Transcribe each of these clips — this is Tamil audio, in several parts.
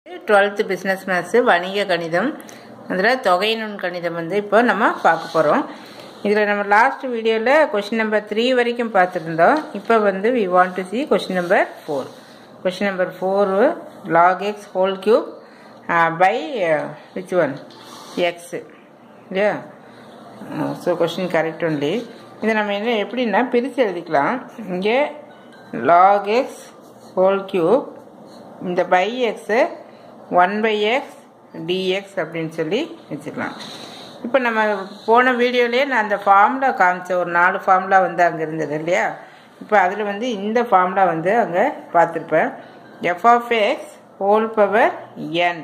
டுவெல்த்து பிஸ்னஸ் மேத்ஸு வணிக கணிதம் அதில் தொகை நுண் கணிதம் வந்து இப்போ நம்ம பார்க்க போகிறோம் இதில் நம்ம லாஸ்ட் வீடியோவில் கொஷின் நம்பர் த்ரீ வரைக்கும் பார்த்துருந்தோம் இப்போ வந்து we want to see question number four question number four log x whole cube by which one x இல்லையா ஸோ கொஷின் கரெக்ட் ஒன்லி இதை நம்ம என்ன எப்படின்னா பிரித்து எழுதிக்கலாம் இங்கே லாக் எக்ஸ் ஹோல் கியூப் இந்த by x one by x dx அப்படின்னு சொல்லி வச்சுக்கலாம் இப்போ நம்ம போன வீடியோலேயே நான் அந்த ஃபார்முலா காமிச்சேன் ஒரு நாலு ஃபார்முலா வந்து அங்கே இருந்தது இல்லையா இப்போ அதில் வந்து இந்த ஃபார்முலா வந்து அங்கே பார்த்துருப்பேன் f of x whole power n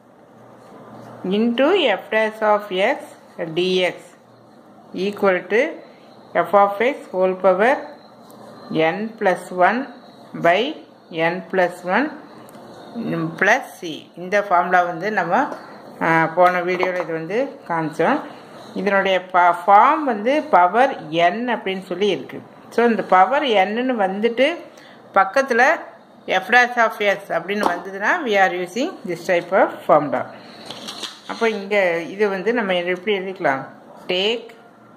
into f dash of x dx equal to f of x whole power n plus one by n plus one plus C இந்த ஃபார்முலா வந்து நம்ம போன வீடியோவில் இது வந்து காமிச்சோம் இதனுடைய ப ஃபார்ம் வந்து பவர் என் அப்படின்னு சொல்லி இருக்குது ஸோ இந்த பவர் என்னன்னு வந்துட்டு பக்கத்தில் எஃப்டாஸ் ஆஃப் எஸ் அப்படின்னு வந்ததுன்னா we are using this type of formula அப்போ இங்கே இது வந்து நம்ம எப்படி எழுதிக்கலாம் take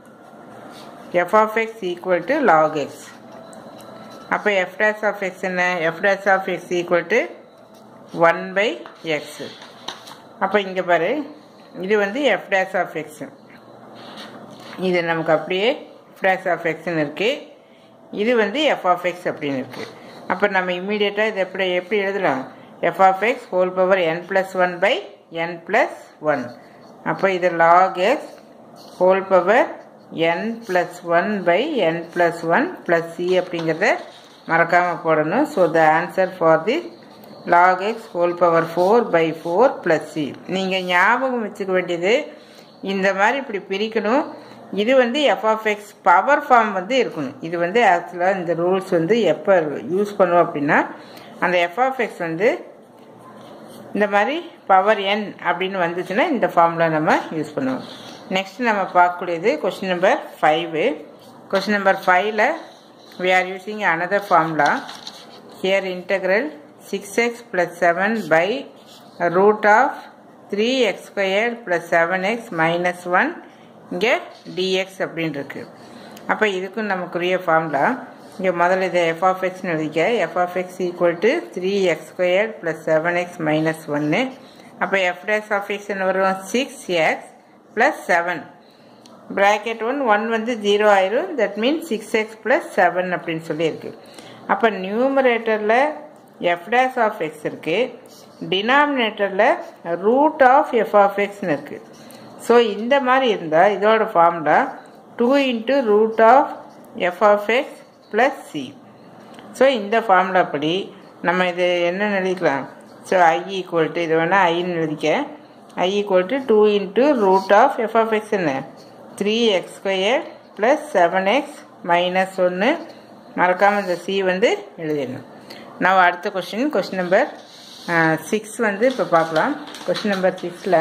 f of x equal to log x அப்போ எஃப் டேஸ் ஆஃப் எக்ஸ் என்ன f dash of x equal to one by x அப்போ இங்கே பாரு இது வந்து எஃப் டேஸ் ஆஃப் எக்ஸு இது நமக்கு அப்படியே எஃப் டேஸ் ஆஃப் எக்ஸ்னு இருக்குது இது வந்து எஃப் ஆஃப் எக்ஸ் அப்படின்னு இருக்குது அப்போ நம்ம இம்மீடியட்டாக இது எப்படி எப்படி எழுதலாம் f of x whole power n plus one by n plus one அப்போ இது log x whole power n plus one by n plus one plus C அப்படிங்கிறத மறக்காமல் போடணும் so the answer for the log x whole power four by four plus C நீங்கள் ஞாபகம் வச்சுக்க வேண்டியது இந்த மாதிரி இப்படி பிரிக்கணும் இது வந்து f of x power form வந்து இருக்கணும் இது வந்து ஆக்சுவலாக இந்த ரூல்ஸ் வந்து எப்போ யூஸ் பண்ணுவோம் அப்படின்னா அந்த எஃப் ஆஃப் எக்ஸ் வந்து இந்த மாதிரி பவர் என் அப்படின்னு வந்துச்சுன்னா இந்த ஃபார்மில் நம்ம யூஸ் பண்ணுவோம் நெக்ஸ்ட் நம்ம பார்க்கக்கூடியது question number five question number ஃபைவ்ல we are using another formula here integral six x plus seven by root of three x square plus seven x minus one இங்கே டிஎக்ஸ் அப்படின்னு இருக்கு அப்போ இதுக்கும் நமக்குரிய ஃபார்முலா இங்கே முதல்ல இதை எஃப் ஆஃப் எக்ஸ்னு எழுதிக்க f of x equal to three x square plus seven x minus ஒன்று அப்போ எஃப் டேஸ் ஆஃப் எக்ஸ் என்ன வரும் six x plus seven bracket one one வந்து ஜீரோ ஆயிரும் that means six x plus seven அப்படின்னு சொல்லியிருக்கு அப்போ நியூமரேட்டரில் எஃப் டேஸ் ஆஃப் எக்ஸ் இருக்குது டினாமினேட்டரில் ரூட் ஆஃப் எஃப் ஆஃப் எக்ஸ்னு இருக்குது ஸோ இந்த மாதிரி இருந்தால் இதோட formula two into root of f of x plus C so இந்த ஃபார்முலா படி நம்ம இது என்ன எழுதிக்கலாம் ஸோ ஐ ஈக்குவல் டு இது வேணால் ஐன்னு எழுதிக்க I equal to two into root of f of x என்ன three x square plus seven x minus ஒன்று மறக்காமல் இந்த சி வந்து எழுதிடணும் நான் அடுத்த கொஷின் கொஷின் நம்பர் சிக்ஸ் வந்து இப்போ பார்க்கலாம் கொஷின் நம்பர் சிக்ஸில்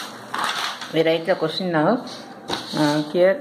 we write the question now uh, here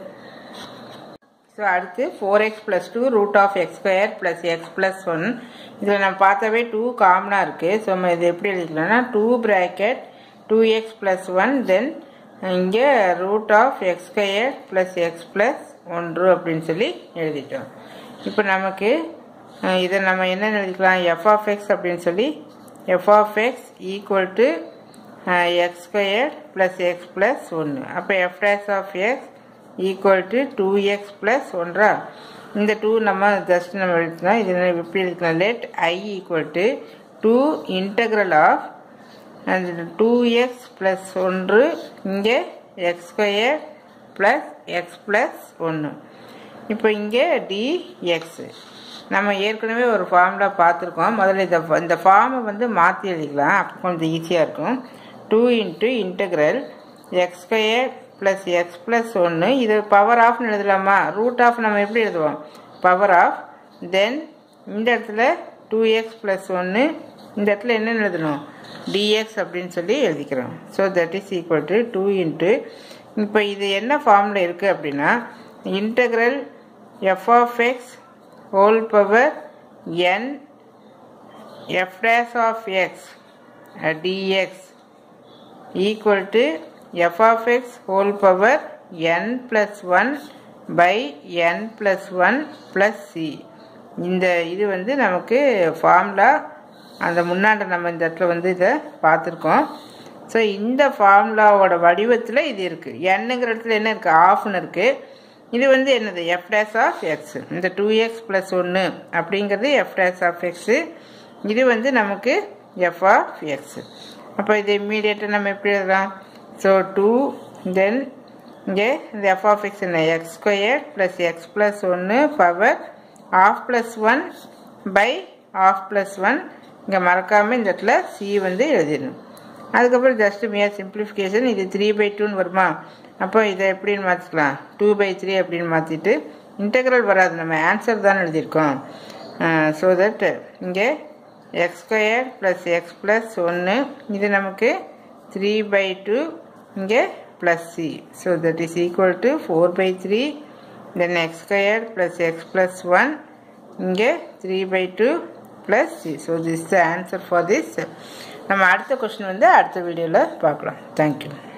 so அடுத்து four x plus two root of x square plus x plus one இதில் நம்ம பார்த்தாவே டூ காமனாக இருக்குது ஸோ நம்ம இது எப்படி எழுதிக்கலாம்னா two bracket two x plus one then இங்கே root of x square plus x plus ஒன்று அப்படின்னு சொல்லி எழுதிட்டோம் இப்போ நமக்கு இதை நம்ம என்ன எழுதிக்கலாம் எஃப் ஆஃப் எக்ஸ் அப்படின்னு சொல்லி f of x equal to x square plus x plus ஒன்று அப்போ f dash of x equal to two x plus ஒன்றா இந்த டூ நம்ம ஜஸ்ட் நம்ம எழுதிக்கலாம் இது எப்படி எழுதிக்கலாம் let I equal to two integral of அந்த டூ எக்ஸ் ப்ளஸ் ஒன்று இங்கே x square plus x plus ஒன்று இப்போ இங்கே டிஎக்ஸு நம்ம ஏற்கனவே ஒரு ஃபார்முலா பார்த்துருக்கோம் முதல்ல இந்த இந்த ஃபார்மை வந்து மாற்றி எழுதிக்கலாம் அப்போ கொஞ்சம் ஈஸியாக இருக்கும் two into integral x square plus x plus ஒன்று இது பவர் ஆஃப்னு எழுதலாமா ரூட் ஆஃப் நம்ம எப்படி எழுதுவோம் பவர் ஆஃப் தென் இந்த இடத்துல டூ எக்ஸ் ப்ளஸ் ஒன்று இந்த இடத்துல என்ன எழுதணும் டிஎக்ஸ் அப்படின்னு சொல்லி எழுதிக்கிறோம் so that is equal to two into இப்போ இது என்ன ஃபார்மில் இருக்குது அப்படின்னா integral f of x whole power n f dash of x dx equal to f of x whole power n plus one by n plus one plus C இந்த இது வந்து நமக்கு ஃபார்முலா அந்த முன்னாடி நம்ம இந்த இடத்துல வந்து இதை பார்த்துருக்கோம் ஸோ இந்த ஃபார்முலாவோட வடிவத்தில் இது இருக்குது என்னங்கிற இடத்துல என்ன இருக்குது ஆஃப்னு இருக்குது இது வந்து என்னது எஃப் டேஸ் ஆஃப் எக்ஸ் இந்த டூ எக்ஸ் ப்ளஸ் ஒன்று அப்படிங்கிறது எஃப் டேஸ் ஆஃப் எக்ஸு இது வந்து நமக்கு எஃப் ஆஃப் எக்ஸ் அப்போ இது இம்மீடியட்டாக நம்ம எப்படி எழுதலாம் ஸோ டூ தென் இங்கே இந்த எஃப் ஆஃப் எக்ஸ் என்ன x square plus x plus ஒன்று power of plus one by of plus one இங்கே மறக்காமல் இந்த இடத்துல சி வந்து எழுதிடணும் அதுக்கப்புறம் ஜஸ்ட் மியர் சிம்பிளிஃபிகேஷன் இது த்ரீ பை டூன்னு வருமா அப்போ இதை எப்படின்னு மாற்றிக்கலாம் டூ பை த்ரீ அப்படின்னு மாற்றிட்டு இன்டெக்ரல் வராது நம்ம ஆன்சர் தான் எழுதியிருக்கோம் ஸோ தட் இங்கே x square plus x plus ஒன்று இது நமக்கு த்ரீ பை டூ இங்கே plus C so that is equal to four by three then x square plus x plus one இங்கே three by two plus C so this the answer for this நம்ம அடுத்த கொஷின் வந்து அடுத்த வீடியோவில் பார்க்கலாம் தேங்க்யூ